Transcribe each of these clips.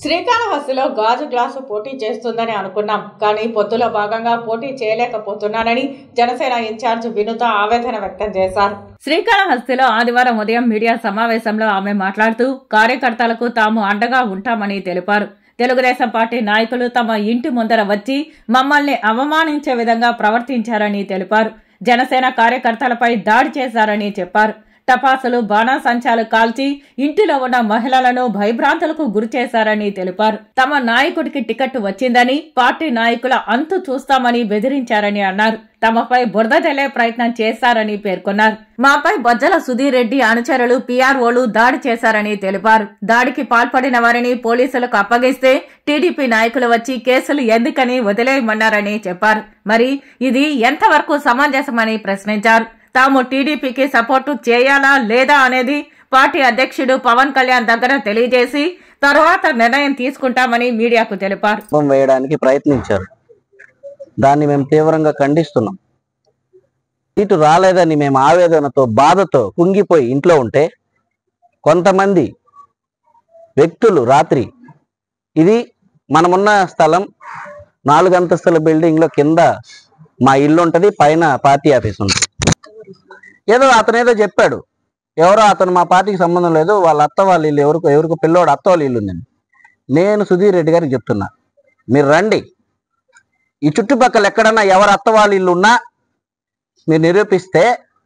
శ్రీకాళహస్తిలో గాజు గ్లాసు పోటీ చేస్తుందని అనుకున్నాం కానీ పొత్తులో భాగంగా పోటీ చేయలేకపోతున్నానని జనసేన ఇన్ఛార్జ్ వినుత ఆవేదన వ్యక్తం చేశారు శ్రీకాళహస్తిలో ఆదివారం ఉదయం మీడియా సమావేశంలో ఆమె మాట్లాడుతూ కార్యకర్తలకు తాము అండగా ఉంటామని తెలిపారు తెలుగుదేశం పార్టీ నాయకులు తమ ఇంటి ముందర వచ్చి మమ్మల్ని అవమానించే విధంగా ప్రవర్తించారని తెలిపారు జనసేన కార్యకర్తలపై దాడి చేశారని చెప్పారు టపాసులు బాణాసంచాలు కాల్చి ఇంటిలో ఉన్న మహిళలను భయభ్రాంతులకు గురి చేశారని తెలిపారు తమ నాయకుడికి టికెట్ వచ్చిందని పార్టీ నాయకుల అంతు చూస్తామని బెదిరించారని అన్నారు తమపై బురద జల్లే ప్రయత్నం చేశారని పేర్కొన్నారు మాపై బొజ్జల సుధీర్ రెడ్డి అనుచరులు పీఆర్ఓలు దాడి చేశారని తెలిపారు దాడికి పాల్పడిన వారిని పోలీసులకు అప్పగిస్తే టీడీపీ నాయకులు వచ్చి కేసులు ఎందుకని వదిలేయమన్నారని చెప్పారు మరి ఇది ఎంతవరకు సమంజసమని ప్రశ్నించారు తాము టీడీపీకి సపోర్టు చేయాలా లేదా అనేది పార్టీ అధ్యక్షుడు పవన్ కళ్యాణ్ దగ్గర తెలియజేసి తర్వాత నిర్ణయం తీసుకుంటామని మీడియాకు తెలిపారు కుప్పం వేయడానికి ప్రయత్నించారు దాన్ని మేము తీవ్రంగా ఖండిస్తున్నాం సీటు రాలేదని మేము ఆవేదనతో బాధతో కుంగిపోయి ఇంట్లో ఉంటే కొంతమంది వ్యక్తులు రాత్రి ఇది మనమున్న స్థలం నాలుగు అంతస్తుల బిల్డింగ్ లో కింద మా ఇల్లు ఉంటది పైన పార్టీ ఆఫీస్ ఉంటుంది ఏదో అతను ఏదో చెప్పాడు ఎవరో అతను మా పార్టీకి సంబంధం లేదు వాళ్ళ అత్త వాళ్ళ ఇల్లు ఎవరికో ఎవరికో పిల్లోడు అత్త వాళ్ళ ఇల్లు ఉందండి నేను సుధీర్ రెడ్డి గారికి చెప్తున్నా మీరు రండి ఈ చుట్టుపక్కల ఎక్కడన్నా ఎవరు అత్త వాళ్ళ ఇల్లు ఉన్నా మీరు నిరూపిస్తే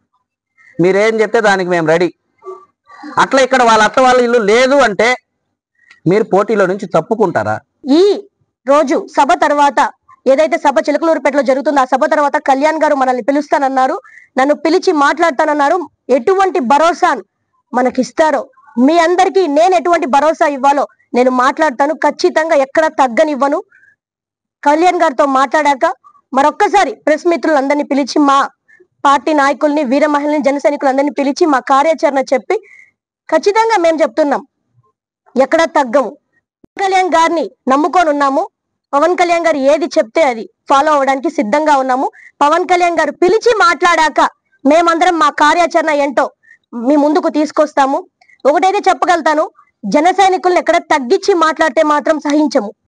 మీరేం చెప్తే దానికి మేము రెడీ అట్లా ఇక్కడ వాళ్ళ అత్త వాళ్ళ ఇల్లు లేదు అంటే మీరు పోటీలో నుంచి తప్పుకుంటారా ఈ రోజు సభ తర్వాత ఏదైతే సభ చిలకలూరుపేటలో జరుగుతుందో ఆ సభ తర్వాత కళ్యాణ్ గారు మనల్ని పిలుస్తానన్నారు నన్ను పిలిచి మాట్లాడతానన్నారు ఎటువంటి భరోసా మనకిస్తారో మీ అందరికీ నేను ఎటువంటి భరోసా ఇవ్వాలో నేను మాట్లాడతాను ఖచ్చితంగా ఎక్కడ తగ్గనివ్వను కళ్యాణ్ గారితో మాట్లాడాక మరొక్కసారి ప్రెస్ మిత్రులందరినీ పిలిచి మా పార్టీ నాయకుల్ని వీర మహిళని జన సైనికులందరినీ పిలిచి మా కార్యాచరణ చెప్పి ఖచ్చితంగా మేము చెప్తున్నాం ఎక్కడ తగ్గము పవన్ కళ్యాణ్ గారిని నమ్ముకొని ఉన్నాము పవన్ కళ్యాణ్ గారు ఏది చెప్తే అది ఫాలో అవ్వడానికి సిద్ధంగా ఉన్నాము పవన్ కళ్యాణ్ గారు పిలిచి మాట్లాడాక మేమందరం మా కార్యాచరణ ఏంటో మీ ముందుకు తీసుకొస్తాము ఒకటైతే చెప్పగలుగుతాను జన సైనికులను ఎక్కడ తగ్గించి మాట్లాడితే మాత్రం సహించము